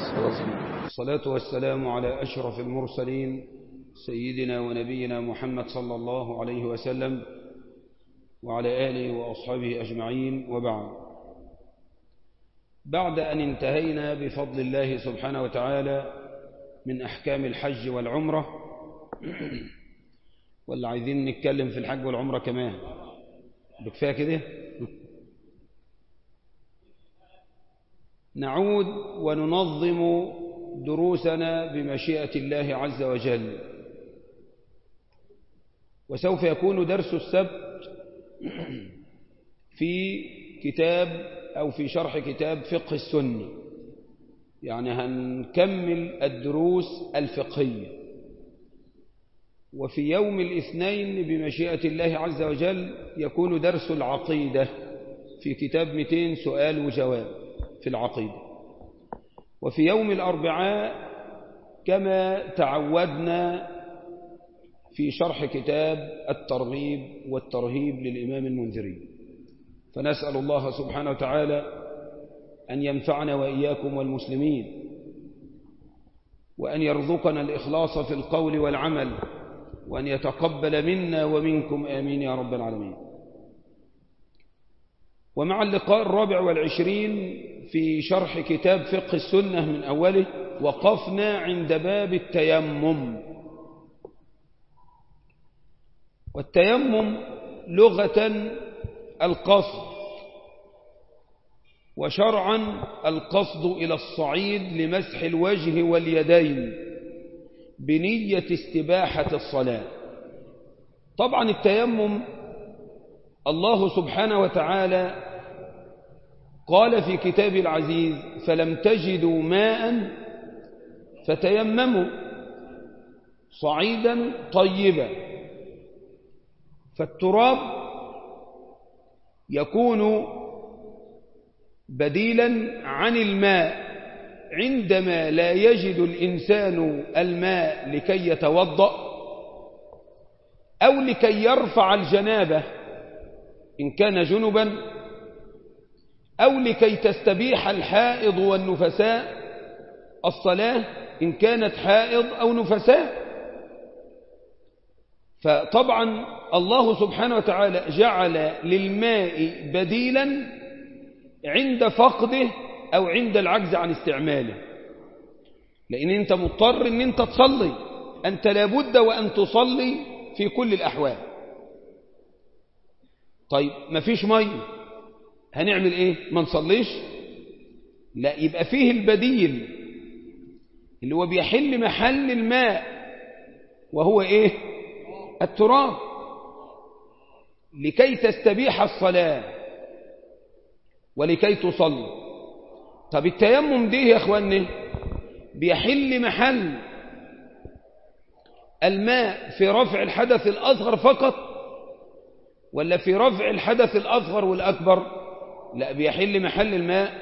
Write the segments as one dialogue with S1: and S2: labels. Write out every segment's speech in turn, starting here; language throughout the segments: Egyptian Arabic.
S1: الصلاة والسلام على أشرف المرسلين سيدنا ونبينا محمد صلى الله عليه وسلم وعلى آله وأصحابه أجمعين وبعد بعد أن انتهينا بفضل الله سبحانه وتعالى من أحكام الحج والعمرة ولا عايزين نتكلم في الحج والعمرة كمان بكفاية كده نعود وننظم دروسنا بمشيئة الله عز وجل وسوف يكون درس السبت في كتاب أو في شرح كتاب فقه السنة يعني هنكمل الدروس الفقهية وفي يوم الاثنين بمشيئة الله عز وجل يكون درس العقيدة في كتاب 200 سؤال وجواب في العقيدة وفي يوم الأربعاء كما تعودنا في شرح كتاب الترغيب والترهيب للإمام المنذري فنسأل الله سبحانه وتعالى أن ينفعنا وإياكم والمسلمين وأن يرزقنا الإخلاص في القول والعمل وأن يتقبل منا ومنكم آمين يا رب العالمين ومع اللقاء الرابع والعشرين في شرح كتاب فقه السنة من أوله وقفنا عند باب التيمم والتيمم لغة القصد وشرعا القصد إلى الصعيد لمسح الوجه واليدين بنية استباحة الصلاة طبعا التيمم الله سبحانه وتعالى قال في كتاب العزيز فلم تجدوا ماء فتيمموا صعيدا طيبا فالتراب يكون بديلا عن الماء عندما لا يجد الإنسان الماء لكي يتوضأ أو لكي يرفع الجنابة إن كان جنبا أو لكي تستبيح الحائض والنفساء الصلاة إن كانت حائض أو نفساء فطبعا الله سبحانه وتعالى جعل للماء بديلا عند فقده أو عند العجز عن استعماله لأن أنت مضطر أن أنت تصلي أنت لابد وأن تصلي في كل الأحوال طيب ما فيش مية هنعمل إيه ما نصليش لا يبقى فيه البديل اللي هو بيحل محل الماء وهو إيه التراب لكي تستبيح الصلاة ولكي تصلي طب التيمم دي يا اخواني بيحل محل الماء في رفع الحدث الأصغر فقط ولا في رفع الحدث الأصغر والأكبر لا بيحل محل الماء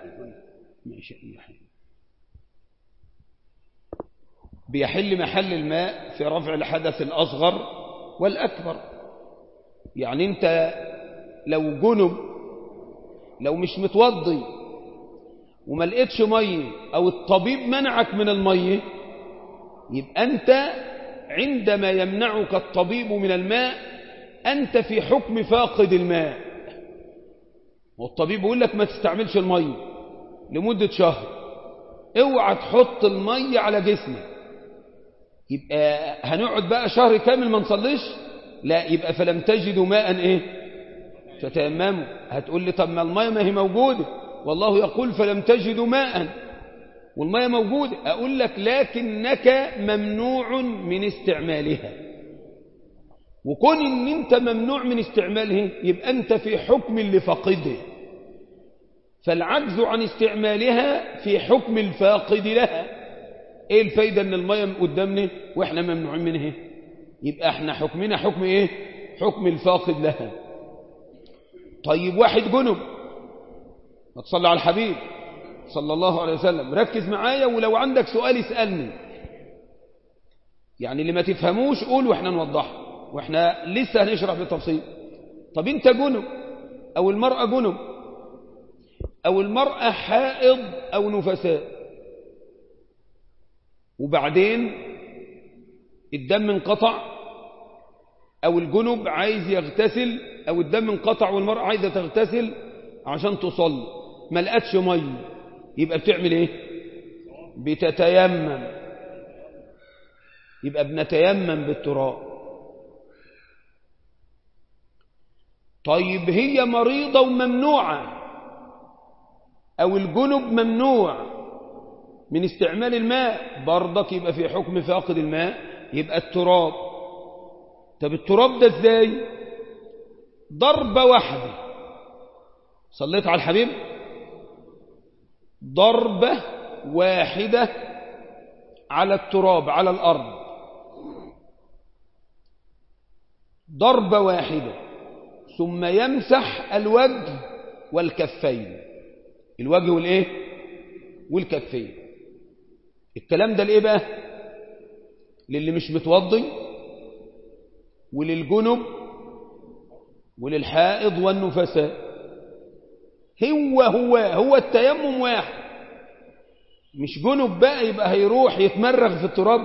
S1: بيحل محل الماء في رفع الحدث الأصغر والأكبر يعني انت لو جنب لو مش متوضي وما لقيتش ميه او الطبيب منعك من الميه يبقى انت عندما يمنعك الطبيب من الماء انت في حكم فاقد الماء والطبيب يقول لك ما تستعملش الميه لمدة شهر اوعى تحط الميه على جسمك يبقى هنقعد بقى شهر كامل ما نصليش لا يبقى فلم تجدوا ماء ايه فتيمموا هتقول لي طب ما الميه ما هي موجوده والله يقول فلم تجدوا ماء والميه موجوده اقول لك لكنك ممنوع من استعمالها وكون ان انت ممنوع من استعماله يبقى انت في حكم اللي فقده فالعجز عن استعمالها في حكم الفاقد لها ايه الفايدة ان المية قدامنا واحنا ممنوعين منها يبقى احنا حكمنا حكم ايه حكم الفاقد لها طيب واحد جنب ما تصلي على الحبيب صلى الله عليه وسلم ركز معايا ولو عندك سؤال اسألني يعني اللي ما تفهموش قول واحنا نوضحه واحنا لسه هنشرح بالتفصيل طب انت جنب او المرأة جنب او المرأة حائض او نفساء وبعدين الدم انقطع أو الجنب عايز يغتسل أو الدم انقطع والمرأة عايزة تغتسل عشان تصلي ما لقتش مية يبقى بتعمل ايه بتتيمم يبقى بنتيمم بالتراب طيب هي مريضة وممنوعة أو الجنب ممنوع من استعمال الماء برضك يبقى في حكم فاقد الماء يبقى التراب طب التراب ده ازاي ضربة واحدة صليت على الحبيب ضربة واحدة على التراب على الأرض ضربة واحدة ثم يمسح الوجه والكفين الوجه والايه والكفين الكلام ده لايه بقى للي مش متوضي وللجنب وللحائض والنفساء هو هو هو التيمم واحد مش جنب بقى يبقى هيروح يتمرغ في التراب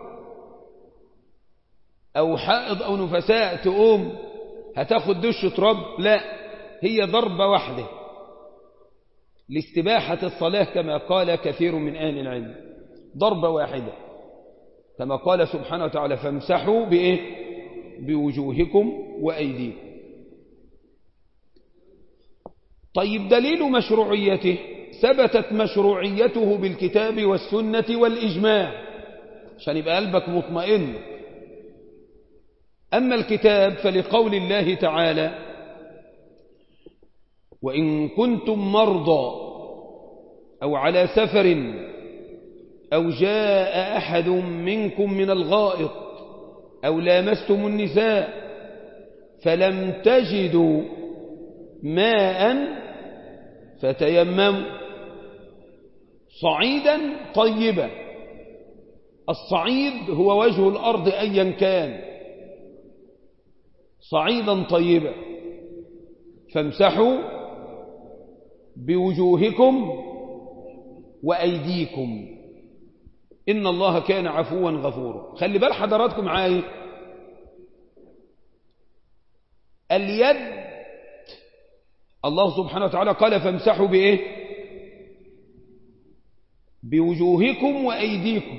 S1: او حائض او نفساء تقوم هتاخد دش تراب لا هي ضربة واحدة لاستباحة الصلاة كما قال كثير من أهل العلم ضربة واحدة كما قال سبحانه وتعالى فامسحوا بإيه بوجوهكم وأيديكم طيب دليل مشروعيته ثبتت مشروعيته بالكتاب والسنة والإجماع عشان يبقى قلبك مطمئن أما الكتاب فلقول الله تعالى وإن كنتم مرضى أو على سفر أو جاء أحد منكم من الغائط أو لامستم النساء فلم تجدوا ماء فتيمموا صعيدا طيبا الصعيد هو وجه الأرض أيا كان صعيدا طيبا فامسحوا بوجوهكم وأيديكم إن الله كان عفوا غفورا خلي بال حضراتكم معايا اليد الله سبحانه وتعالى قال فامسحوا بإيه بوجوهكم وأيديكم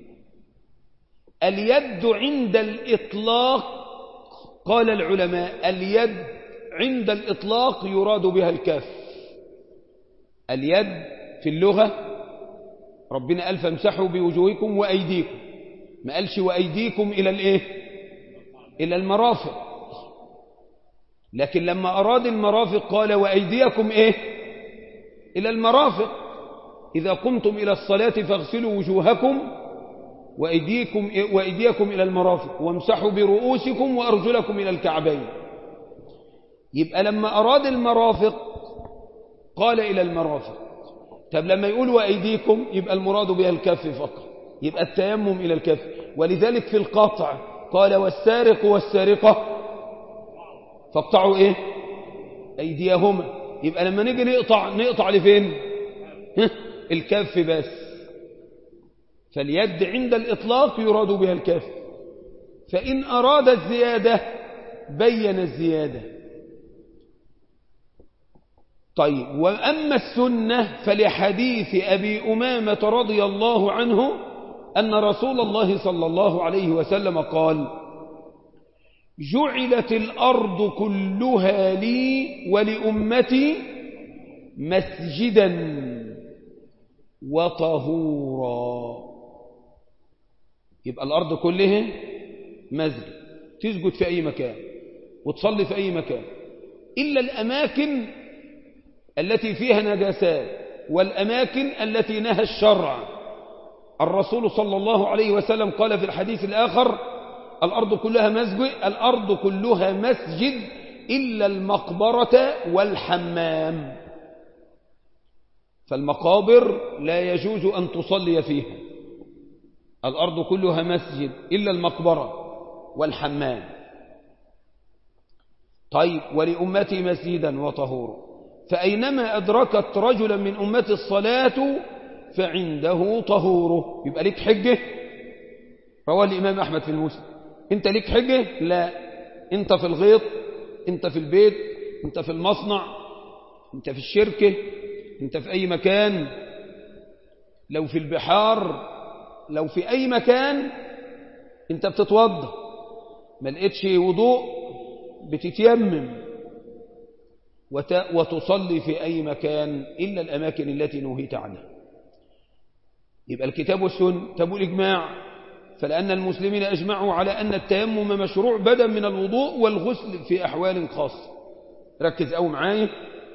S1: اليد عند الإطلاق قال العلماء اليد عند الإطلاق يراد بها الكف اليد في اللغة ربنا قال فامسحوا بوجوهكم وأيديكم ما قالش وأيديكم إلى الإيه إلى المرافق لكن لما أراد المرافق قال وأيديكم إيه إلى المرافق إذا قمتم إلى الصلاة فاغسلوا وجوهكم وأيديكم, وأيديكم إلى المرافق وامسحوا برؤوسكم وأرجلكم إلى الكعبين يبقى لما أراد المرافق قال إلى المرافق طب لما يقول وأيديكم يبقى المراد بها الكف فقط يبقى التيمم إلى الكف ولذلك في القطع قال والسارق والسارقة فاقطعوا إيه أيديهما يبقى لما نيجي نقطع نقطع لفين الكف بس فاليد عند الإطلاق يراد بها الكف فإن أراد الزيادة بين الزيادة طيب وأما السنة فلحديث أبي أمامة رضي الله عنه أن رسول الله صلى الله عليه وسلم قال جعلت الأرض كلها لي ولأمتي مسجدا وطهورا يبقى الأرض كلها مسجد تسجد في أي مكان وتصلي في أي مكان إلا الأماكن التي فيها نجاسات والأماكن التي نهى الشرع الرسول صلى الله عليه وسلم قال في الحديث الآخر الأرض كلها مسجد الأرض كلها مسجد إلا المقبرة والحمام فالمقابر لا يجوز أن تصلي فيها الأرض كلها مسجد إلا المقبرة والحمام طيب ولأمتي مسجدا وطهورا فأينما أدركت رجلا من أمة الصلاة فعنده طهوره يبقى ليك حجة رواه الإمام أحمد في المسلم أنت ليك حجة لا أنت في الغيط أنت في البيت أنت في المصنع أنت في الشركة أنت في أي مكان لو في البحار لو في أي مكان أنت بتتوضى ما لقيتش وضوء بتتيمم وتصلي في أي مكان إلا الأماكن التي نهيت عنها يبقى الكتاب والسنة تبو الإجماع فلأن المسلمين أجمعوا على أن التيمم مشروع بدلا من الوضوء والغسل في أحوال خاصة ركز أو معايا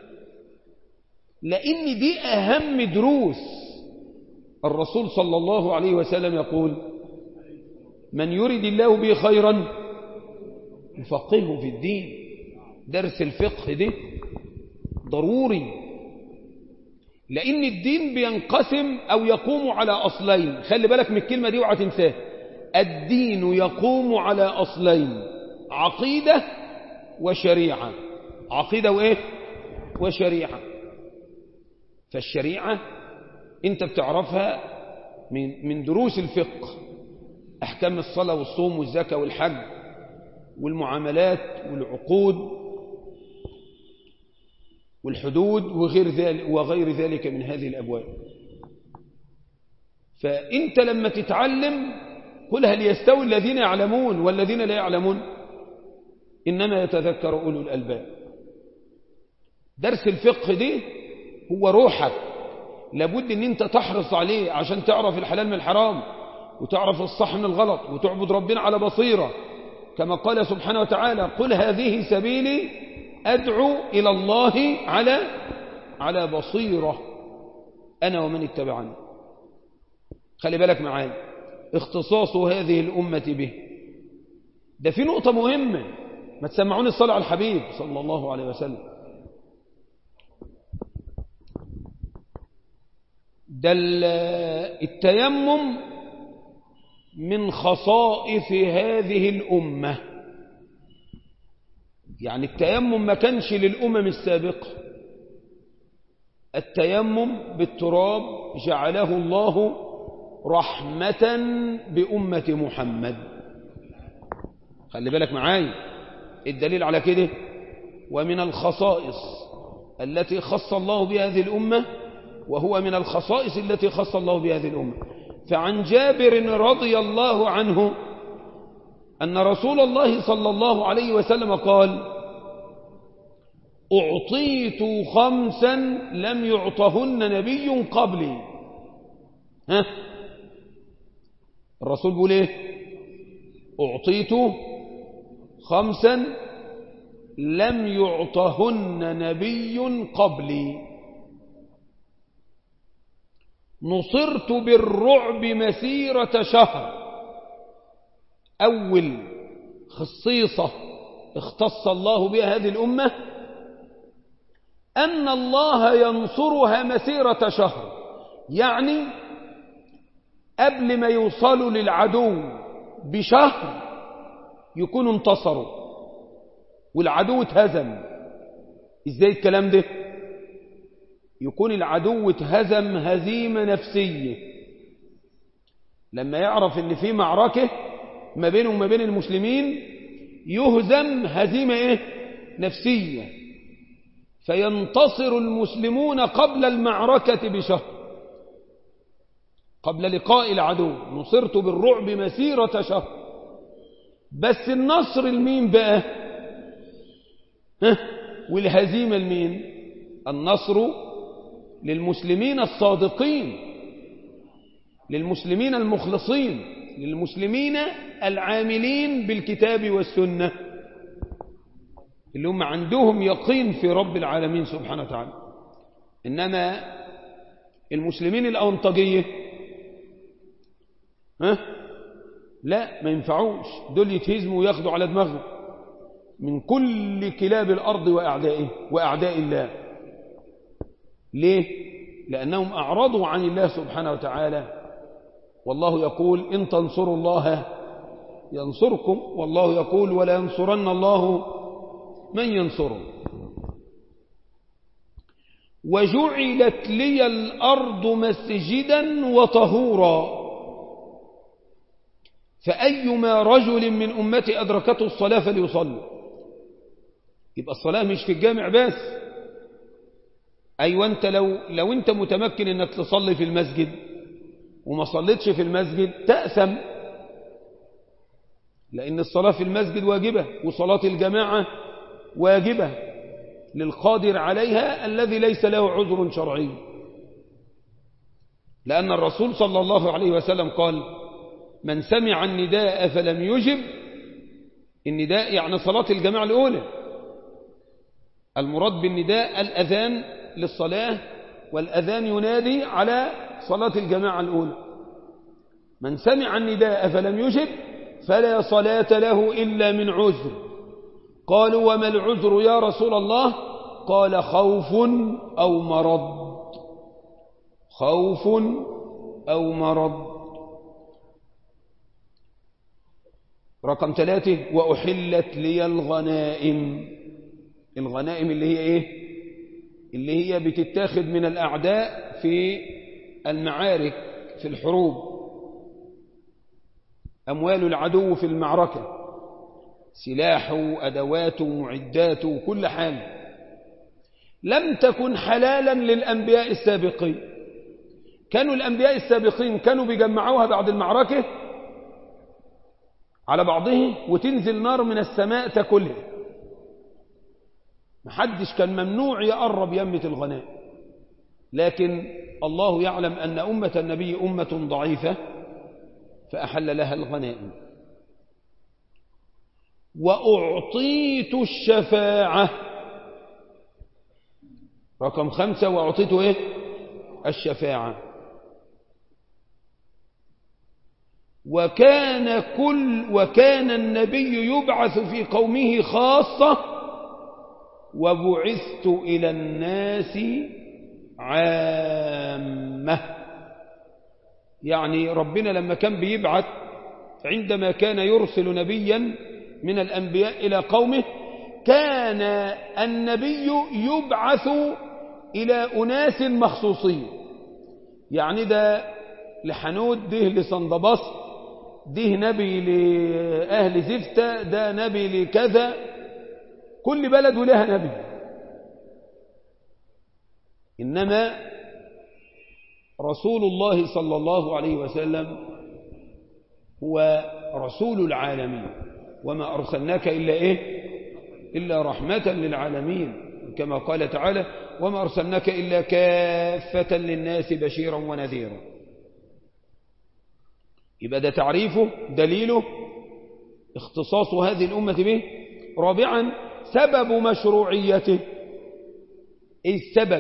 S1: لأن دي أهم دروس الرسول صلى الله عليه وسلم يقول من يرد الله به خيرا يفقهه في الدين درس الفقه ده ضروري لأن الدين بينقسم أو يقوم على أصلين خلي بالك من الكلمة دي وعتنساه الدين يقوم على أصلين عقيدة وشريعة عقيدة وإيه وشريعة فالشريعة انت بتعرفها من, من دروس الفقه أحكام الصلاة والصوم والزكاة والحج والمعاملات والعقود والحدود وغير ذلك, وغير ذلك من هذه الأبواب فأنت لما تتعلم قل هل يستوي الذين يعلمون والذين لا يعلمون إنما يتذكر أولو الألباب درس الفقه دي هو روحك لابد ان انت تحرص عليه عشان تعرف الحلال من الحرام وتعرف الصح من الغلط وتعبد ربنا على بصيرة كما قال سبحانه وتعالى قل هذه سبيلي أدعو إلى الله على على بصيرة أنا ومن اتبعني خلي بالك معايا اختصاص هذه الأمة به ده في نقطة مهمة ما تسمعوني الصلاة على الحبيب صلى الله عليه وسلم ده التيمم من خصائص هذه الأمة يعني التيمم ما كانش للأمم السابقة التيمم بالتراب جعله الله رحمة بأمة محمد خلي بالك معاي الدليل على كده ومن الخصائص التي خص الله بهذه الأمة وهو من الخصائص التي خص الله بهذه الأمة فعن جابر رضي الله عنه أن رسول الله صلى الله عليه وسلم قال أعطيت خمسا لم يعطهن نبي قبلي ها الرسول بيقول ايه أعطيت خمسا لم يعطهن نبي قبلي نصرت بالرعب مسيرة شهر أول خصيصة اختص الله بها هذه الأمة أن الله ينصرها مسيرة شهر يعني قبل ما يوصلوا للعدو بشهر يكونوا انتصروا والعدو اتهزم ازاي الكلام ده يكون العدو اتهزم هزيمة نفسية لما يعرف ان في معركة ما بينه وما بين المسلمين يهزم هزيمة ايه نفسية فينتصر المسلمون قبل المعركة بشهر قبل لقاء العدو نصرت بالرعب مسيرة شهر بس النصر المين بقى ها والهزيمة المين النصر للمسلمين الصادقين للمسلمين المخلصين للمسلمين العاملين بالكتاب والسنة اللي هم عندهم يقين في رب العالمين سبحانه وتعالى إنما المسلمين الأونطجية ها لا ما ينفعوش دول يتهزموا وياخدوا على دماغهم من كل كلاب الأرض وأعدائه وأعداء الله ليه؟ لأنهم أعرضوا عن الله سبحانه وتعالى والله يقول إن تنصروا الله ينصركم والله يقول ولا ينصرن الله من ينصره وجعلت لي الأرض مسجدا وطهورا فأيما رجل من أمتي أدركته الصلاة فليصلي يبقى الصلاة مش في الجامع بس أيوة أنت لو, لو أنت متمكن أنك تصلي في المسجد وما صليتش في المسجد تأثم لأن الصلاة في المسجد واجبة وصلاة الجماعة واجبة للقادر عليها الذي ليس له عذر شرعي لأن الرسول صلى الله عليه وسلم قال من سمع النداء فلم يجب النداء يعني صلاة الجماعة الأولى المراد بالنداء الأذان للصلاة والأذان ينادي على صلاة الجماعة الأولى من سمع النداء فلم يجب فلا صلاة له إلا من عذر قالوا وما العذر يا رسول الله قال خوف أو مرض خوف أو مرض رقم ثلاثة وأحلت لي الغنائم الغنائم اللي هي إيه اللي هي بتتاخد من الأعداء في المعارك في الحروب أموال العدو في المعركة سلاحه أدواته معداته كل حاجة لم تكن حلالا للأنبياء السابقين كانوا الأنبياء السابقين كانوا بيجمعوها بعد المعركة على بعضه وتنزل نار من السماء تاكلها محدش كان ممنوع يقرب يمة الغناء لكن الله يعلم أن أمة النبي أمة ضعيفة فأحل لها الغنائم وأعطيت الشفاعة رقم خمسة وأعطيت إيه الشفاعة وكان كل وكان النبي يبعث في قومه خاصة وبعثت إلى الناس عامة يعني ربنا لما كان بيبعث عندما كان يرسل نبيا من الأنبياء إلى قومه كان النبي يبعث إلى أناس مخصوصين يعني ده لحنود ده لصندبسط ده نبي لأهل زفتة ده نبي لكذا كل بلد لها نبي إنما رسول الله صلى الله عليه وسلم هو رسول العالمين وما أرسلناك إلا إيه إلا رحمة للعالمين كما قال تعالى وما أرسلناك إلا كافة للناس بشيرا ونذيرا يبقى ده تعريفه دليله اختصاص هذه الأمة به رابعا سبب مشروعيته ايه السبب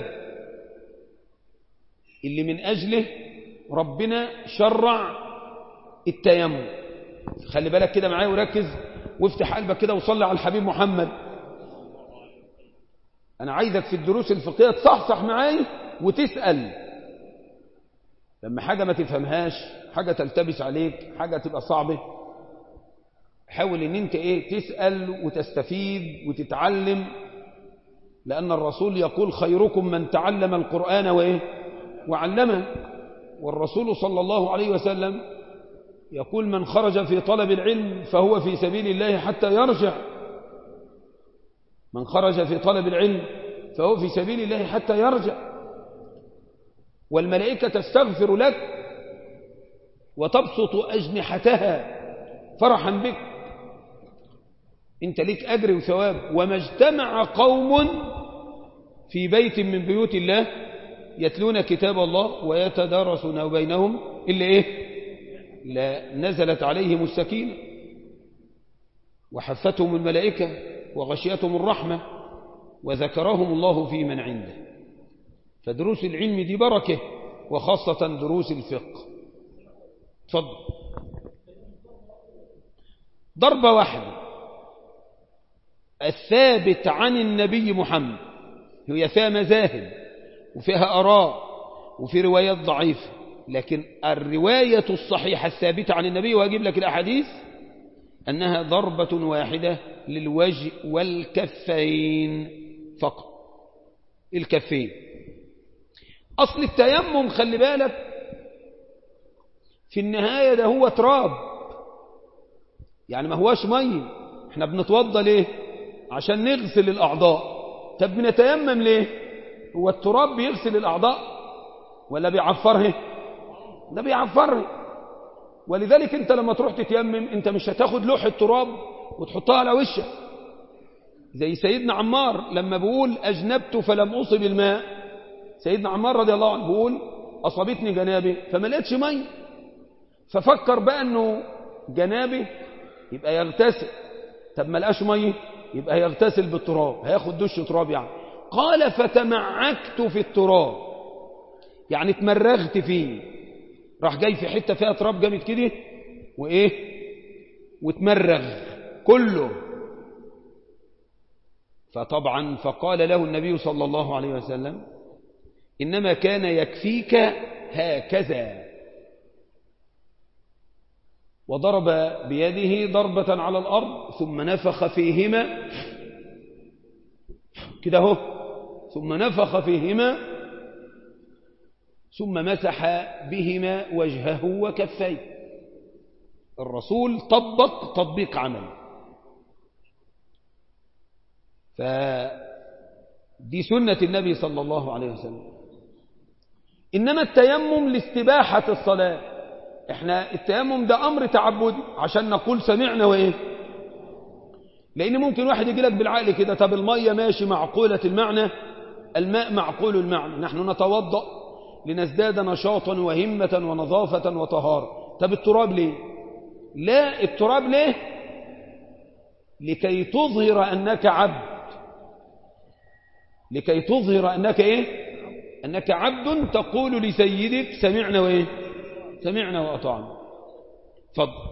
S1: اللي من أجله ربنا شرع التيمم خلي بالك كده معايا وركز وافتح قلبك كده وصلي على الحبيب محمد أنا عايزك في الدروس الفقهية تصحصح معايا وتسأل لما حاجة ما تفهمهاش حاجة تلتبس عليك حاجة تبقى صعبة حاول ان انت ايه تسأل وتستفيد وتتعلم لأن الرسول يقول خيركم من تعلم القرآن وإيه وعلمه والرسول صلى الله عليه وسلم يقول من خرج في طلب العلم فهو في سبيل الله حتى يرجع من خرج في طلب العلم فهو في سبيل الله حتى يرجع والملائكة تستغفر لك وتبسط أجنحتها فرحا بك انت ليك أجر وثواب وما اجتمع قوم في بيت من بيوت الله يتلون كتاب الله ويتدارسون بينهم إلا إيه لا نزلت عليهم السكينة وحفتهم الملائكة وغشيتهم الرحمة وذكرهم الله في من عنده فدروس العلم دي بركة وخاصة دروس الفقه تفضل ضربة واحدة الثابت عن النبي محمد هي فيها مذاهب وفيها أراء وفي روايات ضعيفة لكن الرواية الصحيحة الثابتة عن النبي وأجيب لك الأحاديث أنها ضربة واحدة للوجه والكفين فقط الكفين أصل التيمم خلي بالك في النهاية ده هو تراب يعني ما هواش مية احنا بنتوضى ليه عشان نغسل الأعضاء طب بنتيمم ليه هو التراب بيغسل الأعضاء ولا بيعفرها ده بيعفرها ولذلك انت لما تروح تتيمم انت مش هتاخد لوح التراب وتحطها على وشك زي سيدنا عمار لما بيقول أجنبت فلم أصب الماء سيدنا عمار رضي الله عنه بيقول أصابتني جنابه فما لقيتش مي ففكر بقى أنه جنابه يبقى يغتسل طب ما لقاش مي يبقى يغتسل بالتراب هياخد دش تراب يعني قال فتمعكت في التراب يعني اتمرغت فيه راح جاي في حتة فيها تراب جامد كده وإيه وتمرغ كله فطبعا فقال له النبي صلى الله عليه وسلم إنما كان يكفيك هكذا وضرب بيده ضربة على الأرض ثم نفخ فيهما كده هو ثم نفخ فيهما ثم مسح بهما وجهه وكفيه الرسول طبق تطبيق عمل فدي سنة النبي صلى الله عليه وسلم إنما التيمم لاستباحة الصلاة احنا التيمم ده أمر تعبدي عشان نقول سمعنا وإيه لأن ممكن واحد يجي لك بالعقل كده طب المية ماشي معقولة المعنى الماء معقول المعنى نحن نتوضأ لنزداد نشاطا وهمة ونظافة وطهارة طب التراب ليه لا التراب ليه لكي تظهر أنك عبد لكي تظهر أنك إيه أنك عبد تقول لسيدك سمعنا وإيه سمعنا وأطعنا فضل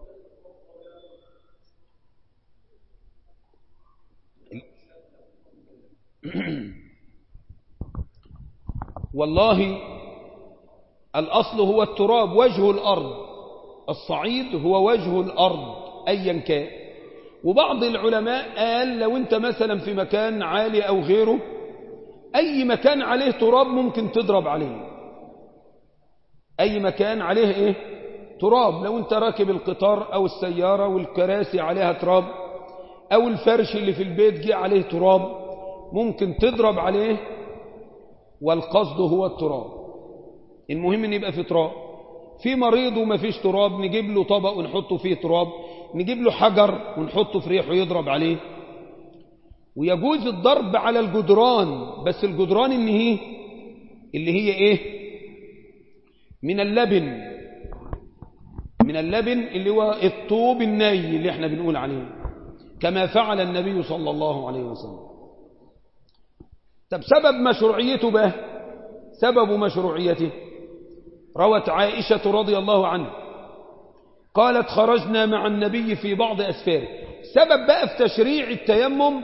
S1: والله الأصل هو التراب وجه الأرض الصعيد هو وجه الأرض أيا كان وبعض العلماء قال لو انت مثلا في مكان عالي أو غيره أي مكان عليه تراب ممكن تضرب عليه أي مكان عليه إيه تراب لو انت راكب القطار أو السيارة والكراسي عليها تراب أو الفرش اللي في البيت جه عليه تراب ممكن تضرب عليه والقصد هو التراب المهم ان يبقى في تراب في مريض وما فيش تراب نجيب له طبق ونحطه فيه تراب نجيب له حجر ونحطه في ريحه يضرب عليه ويجوز الضرب على الجدران بس الجدران ان هي اللي هي ايه من اللبن من اللبن اللي هو الطوب الني اللي احنا بنقول عليه كما فعل النبي صلى الله عليه وسلم طب سبب مشروعيته بقى سبب مشروعيته روت عائشة رضي الله عنها قالت خرجنا مع النبي في بعض أسفاره سبب بقى في تشريع التيمم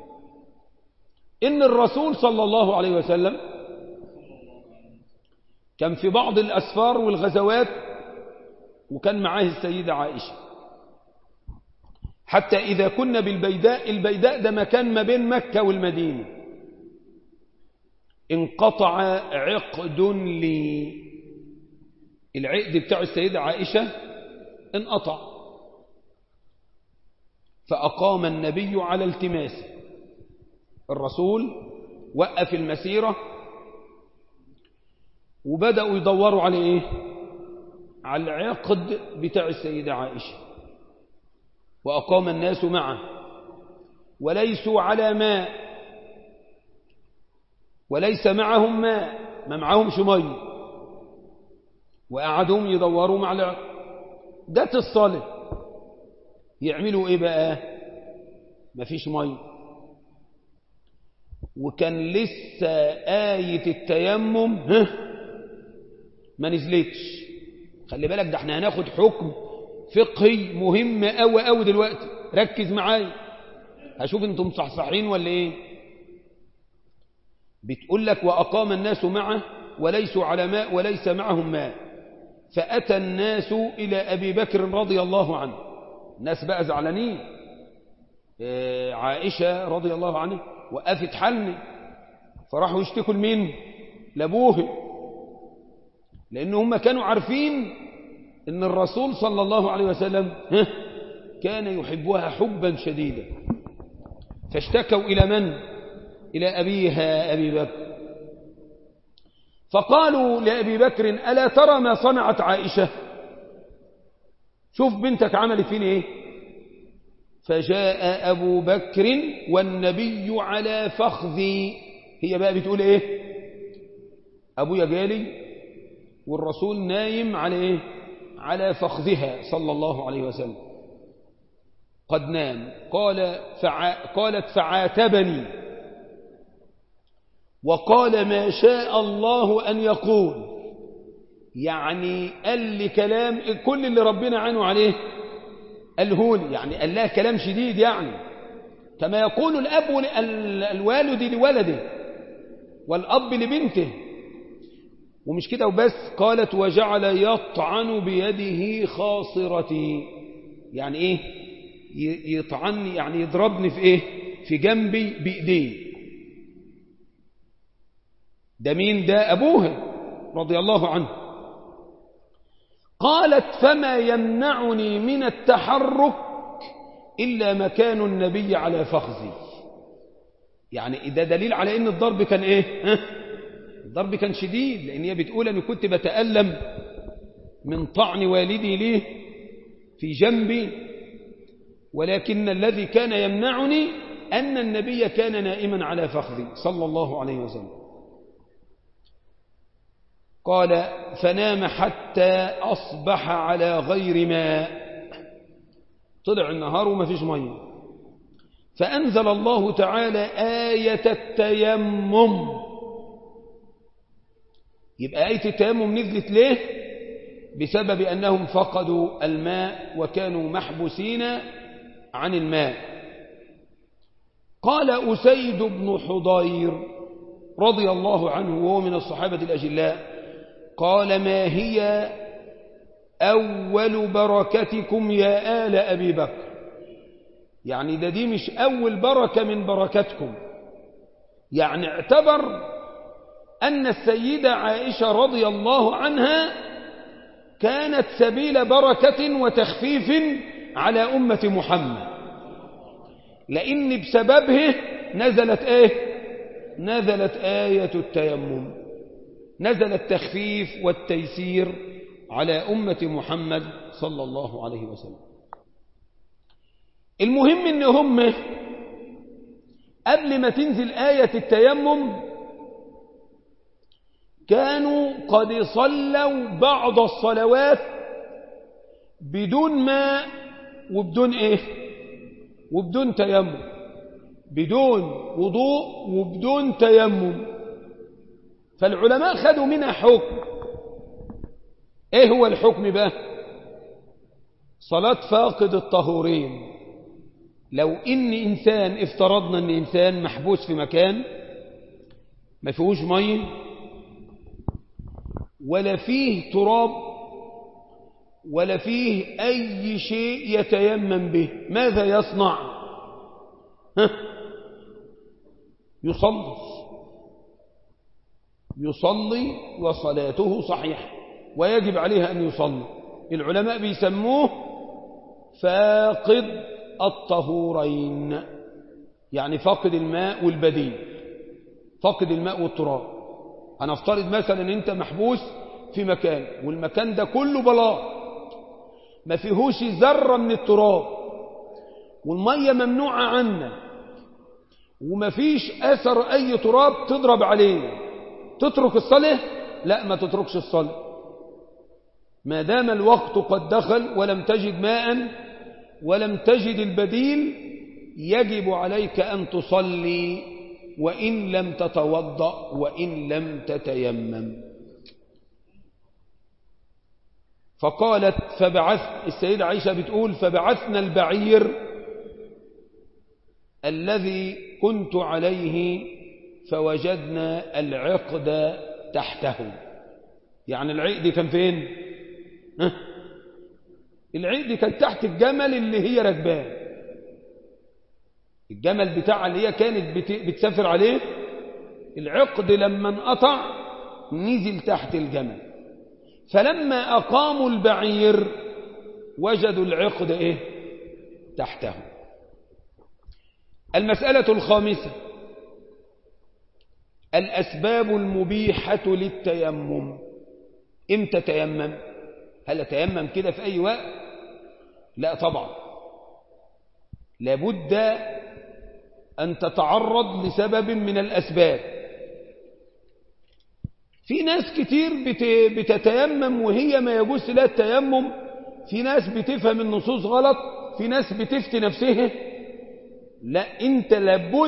S1: إن الرسول صلى الله عليه وسلم كان في بعض الأسفار والغزوات وكان معاه السيدة عائشة حتى إذا كنا بالبيداء البيداء ده مكان ما بين مكة والمدينة انقطع عقد لي العقد بتاع السيدة عائشة انقطع فأقام النبي على التماسه الرسول وقف المسيرة وبدأوا يدوروا على ايه على العقد بتاع السيدة عائشة وأقام الناس معه وليسوا على ماء وليس معهم ماء ما معهمش مي وقعدهم يدوروا مع العقد جت الصلاة يعملوا ايه بقى مفيش مي وكان لسه آية التيمم ها ما نزلتش خلي بالك ده احنا هناخد حكم فقهي مهم قوي قوي دلوقتي ركز معايا هشوف انتم صحصحين ولا ايه بتقول لك وأقام الناس معه وليسوا على ماء وليس معهم ماء فأتى الناس إلى أبي بكر رضي الله عنه الناس بقى زعلانين عائشة رضي الله عنه وقفت حلني فراحوا يشتكوا لمين لابوه لأن هم كانوا عارفين أن الرسول صلى الله عليه وسلم كان يحبها حبا شديدا فاشتكوا إلى من؟ إلى أبيها أبي بكر فقالوا لأبي بكر ألا ترى ما صنعت عائشة شوف بنتك عملت فين إيه فجاء أبو بكر والنبي على فخذي هي بقى بتقول إيه أبويا جالي والرسول نايم على إيه على فخذها صلى الله عليه وسلم قد نام قال فع... قالت فعاتبني وقال ما شاء الله أن يقول يعني قال لي كلام كل اللي ربنا عنه عليه قاله لي يعني قال لها كلام شديد يعني كما يقول الأب الوالد لولده والأب لبنته ومش كده وبس قالت وجعل يطعن بيده خاصرتي يعني ايه يطعني يعني يضربني في ايه في جنبي بايديه ده مين ده ابوها رضي الله عنه قالت فما يمنعني من التحرك إلا مكان النبي على فخذي يعني ده دليل على ان الضرب كان ايه ها؟ الضرب كان شديد لان هي بتقول أني كنت بتألم من طعن والدي ليه في جنبي ولكن الذي كان يمنعني أن النبي كان نائما على فخذي صلى الله عليه وسلم قال فنام حتى أصبح على غير ماء طلع النهار وما فيش ميه فأنزل الله تعالى آية التيمم يبقى آية التيمم نزلت ليه بسبب أنهم فقدوا الماء وكانوا محبوسين عن الماء قال أسيد بن حضير رضي الله عنه وهو من الصحابة الأجلاء قال ما هي أول بركتكم يا آل أبي بكر يعني ده دي مش أول بركة من بركتكم يعني اعتبر أن السيدة عائشة رضي الله عنها كانت سبيل بركة وتخفيف على أمة محمد لأن بسببه نزلت ايه نزلت آية التيمم نزل التخفيف والتيسير على أمة محمد صلى الله عليه وسلم المهم ان هم قبل ما تنزل آية التيمم كانوا قد صلوا بعض الصلوات بدون ماء وبدون ايه وبدون تيمم بدون وضوء وبدون تيمم فالعلماء خدوا منها حكم ايه هو الحكم بقى صلاة فاقد الطهورين لو ان انسان افترضنا ان انسان محبوس في مكان ما فيهوش ميه ولا فيه تراب ولا فيه اي شيء يتيمم به ماذا يصنع ها؟ يصلي يصلي وصلاته صحيحة ويجب عليه أن يصلي العلماء بيسموه فاقد الطهورين يعني فاقد الماء والبديل فاقد الماء والتراب هنفترض مثلا ان انت محبوس في مكان والمكان ده كله بلاط ما فيهوش ذرة من التراب والمية ممنوعة عنك وما فيش أثر أي تراب تضرب عليه تترك الصلاة لا ما تتركش الصلاة ما دام الوقت قد دخل ولم تجد ماء ولم تجد البديل يجب عليك أن تصلي وإن لم تتوضأ وإن لم تتيمم فقالت فبعث السيدة عائشة بتقول فبعثنا البعير الذي كنت عليه فوجدنا العقد تحته يعني العقد كان فين ها؟ العقد كان تحت الجمل اللي هي راكباه الجمل بتاعها اللي هي كانت بتسافر عليه العقد لما انقطع نزل تحت الجمل فلما أقاموا البعير وجدوا العقد إيه تحته المسألة الخامسة الأسباب المبيحة للتيمم امتى تيمم هل تيمم كده في أي وقت لا طبعا لابد أن تتعرض لسبب من الأسباب في ناس كتير بتتيمم وهي ما يجوز لها التيمم في ناس بتفهم النصوص غلط في ناس بتفتي نفسها لا انت لابد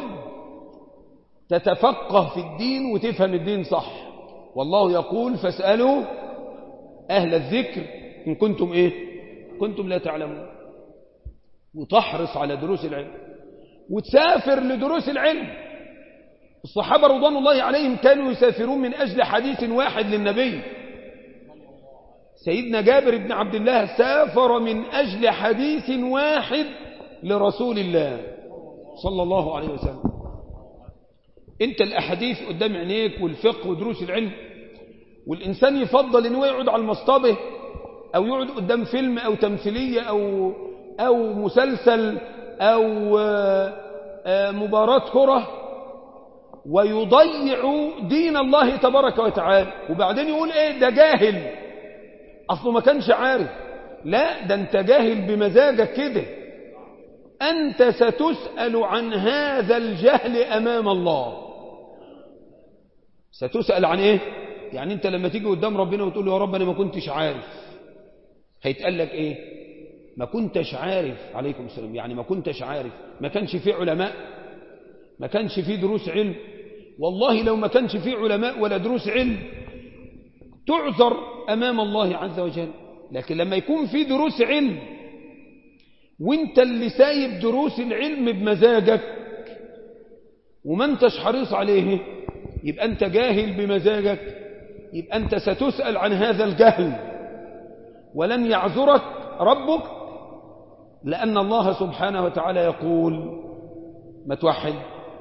S1: تتفقه في الدين وتفهم الدين صح والله يقول فاسألوا أهل الذكر إن كنتم إيه كنتم لا تعلمون وتحرص على دروس العلم وتسافر لدروس العلم الصحابة رضوان الله عليهم كانوا يسافرون من أجل حديث واحد للنبي سيدنا جابر بن عبد الله سافر من أجل حديث واحد لرسول الله صلى الله عليه وسلم انت الأحاديث قدام عينيك والفقه ودروس العلم والإنسان يفضل أنه يقعد على المصطبة أو يقعد قدام فيلم أو تمثيلية أو, أو مسلسل أو مباراة كرة ويضيع دين الله تبارك وتعالى وبعدين يقول ايه ده جاهل اصله ما كانش عارف لا ده انت جاهل بمزاجك كده انت ستسأل عن هذا الجهل امام الله ستسأل عن ايه يعني انت لما تيجي قدام ربنا وتقول له يا رب انا ما كنتش عارف هيتقال لك ايه ما كنتش عارف عليكم السلام يعني ما كنتش عارف ما كانش فيه علماء ما كانش فيه دروس علم والله لو ما كانش فيه علماء ولا دروس علم تعذر أمام الله عز وجل لكن لما يكون في دروس علم وانت اللي سايب دروس العلم بمزاجك وما انتش حريص عليه يبقى انت جاهل بمزاجك يبقى انت ستسأل عن هذا الجهل ولن يعذرك ربك لأن الله سبحانه وتعالى يقول ما توحد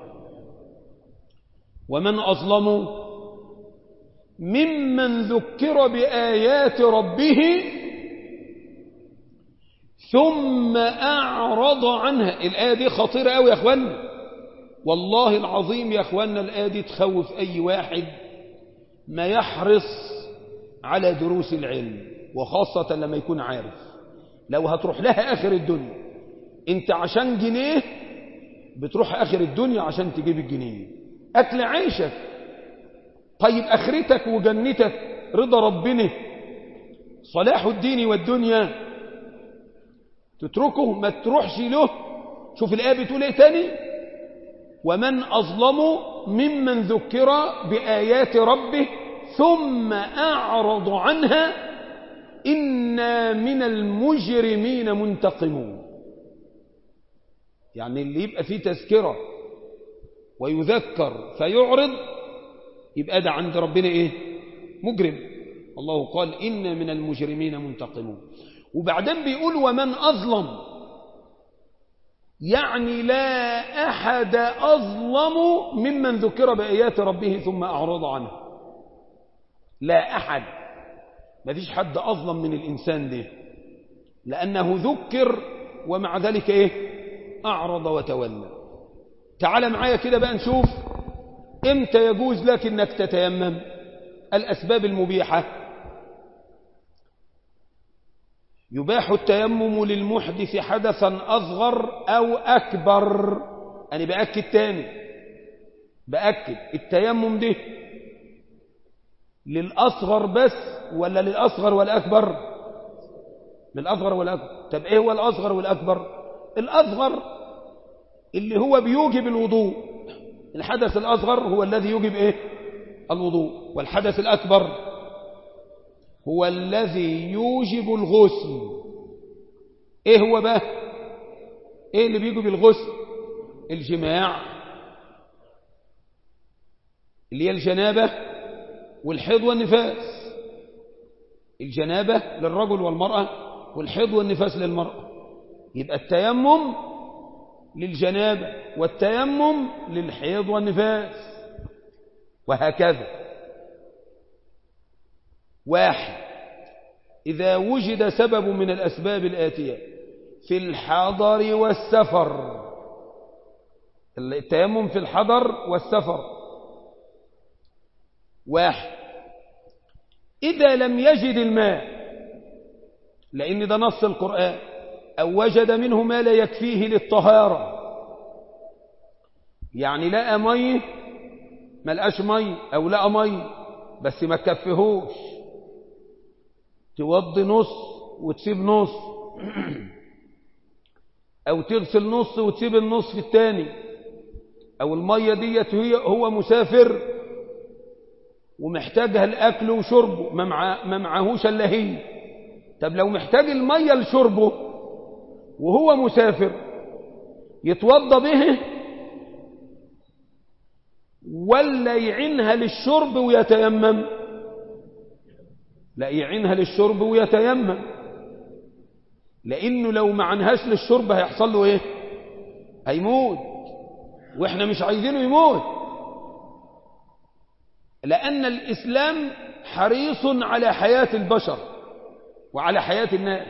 S1: ومن أظلم ممن ذكر بآيات ربه ثم أعرض عنها الآية دي خطيرة أوي يا أخوانا والله العظيم يا أخوانا الآية دي تخوف أي واحد ما يحرص على دروس العلم وخاصة لما يكون عارف لو هتروح لها آخر الدنيا انت عشان جنيه بتروح آخر الدنيا عشان تجيب الجنيه أكل عيشك طيب أخرتك وجنتك رضا ربنا صلاح الدين والدنيا تتركه ما تروحش له شوف الآية بتقول ايه تاني ومن أظلم ممن ذكر بآيات ربه ثم أعرض عنها إنا من المجرمين منتقمون يعني اللي يبقى فيه تذكرة ويذكر فيعرض يبقى ده عند ربنا إيه مجرم الله قال إنا من المجرمين منتقمون وبعدين بيقول ومن أظلم يعني لا أحد أظلم ممن ذكر بآيات ربه ثم أعرض عنه لا أحد ما فيش حد أظلم من الإنسان ده لأنه ذكر ومع ذلك إيه أعرض وتولى تعال معايا كده بقى نشوف إمتى يجوز لك أنك تتيمم الأسباب المبيحة يباح التيمم للمحدث حدثا أصغر أو أكبر أنا بأكد تاني بأكد التيمم ده للأصغر بس ولا للأصغر والأكبر للأصغر والأكبر طب إيه هو الأصغر والأكبر الأصغر اللي هو بيوجب الوضوء الحدث الأصغر هو الذي يوجب إيه الوضوء والحدث الأكبر هو الذي يوجب الغسل إيه هو بقى إيه اللي بيوجب الغسل الجماع اللي هي الجنابة والحيض والنفاس الجنابة للرجل والمرأة والحيض والنفاس للمرأة يبقى التيمم للجنابة والتيمم للحيض والنفاس وهكذا واحد إذا وجد سبب من الأسباب الآتية في الحضر والسفر التيمم في الحضر والسفر واحد إذا لم يجد الماء لأن ده نص القرآن أو وجد منه ما لا يكفيه للطهارة يعني لقى مي ما لقاش مي أو لقى مي بس ما تكفيهوش توضي نص وتسيب نص أو تغسل نص وتسيب النصف الثاني أو المية ديت هي هو مسافر ومحتاجها الأكل وشربه ما, مع ما معهوش إلا هي طب لو محتاج المية لشربه وهو مسافر يتوضى به ولا يعينها للشرب ويتيمم لا يعينها للشرب ويتيمم لأنه لو ما عنهاش للشرب هيحصل له إيه هيموت وإحنا مش عايزينه يموت لأن الإسلام حريص على حياة البشر وعلى حياة الناس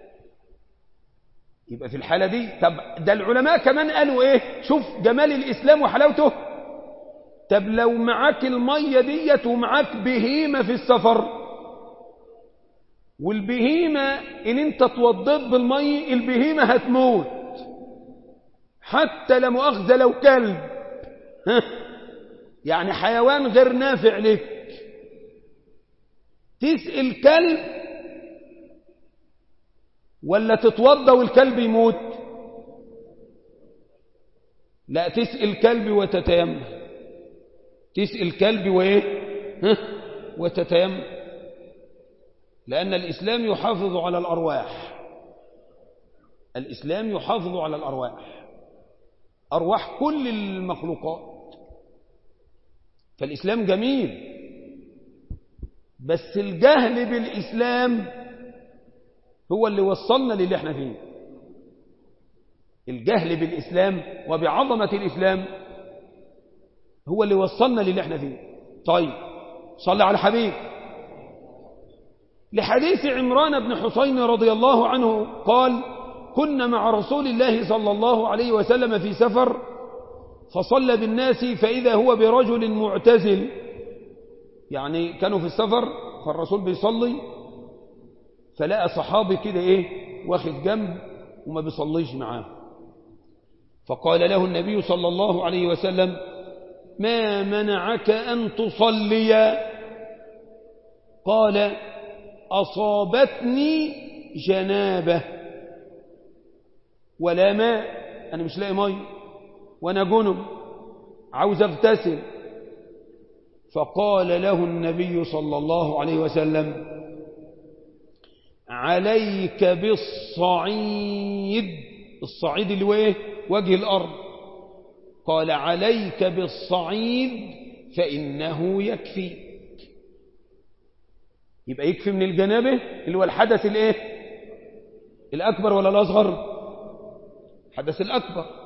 S1: يبقى في الحالة دي طب ده العلماء كمان قالوا إيه شوف جمال الإسلام وحلاوته طب لو معاك المية ديت ومعاك بهيمة في السفر والبهيمة إن أنت توضيت بالمي البهيمة هتموت حتى لمؤاخذة لو كلب يعني حيوان غير نافع لك تسقي كلب ولا تتوضى والكلب يموت لا تسقي الكلب وتتيمم تسقي الكلب وايه وتتيمم لأن الإسلام يحافظ على الأرواح الإسلام يحافظ على الأرواح أرواح كل المخلوقات فالإسلام جميل بس الجهل بالإسلام هو اللي وصلنا للي احنا فيه الجهل بالإسلام وبعظمة الإسلام هو اللي وصلنا للي احنا فيه طيب صلى على الحبيب لحديث عمران بن حسين رضي الله عنه قال كنا مع رسول الله صلى الله عليه وسلم في سفر فصلى بالناس فإذا هو برجل معتزل يعني كانوا في السفر فالرسول بيصلي فلقى صحابي كده ايه واخد جنب وما بيصليش معاه فقال له النبي صلى الله عليه وسلم ما منعك أن تصلي قال أصابتني جنابة ولا ماء أنا مش لاقي مي وأنا جنب عاوز اغتسل فقال له النبي صلى الله عليه وسلم عليك بالصعيد الصعيد اللي هو ايه وجه الأرض قال عليك بالصعيد فإنه يكفي يبقى يكفي من الجنابه اللي هو الحدث الايه الأكبر ولا الأصغر الحدث الأكبر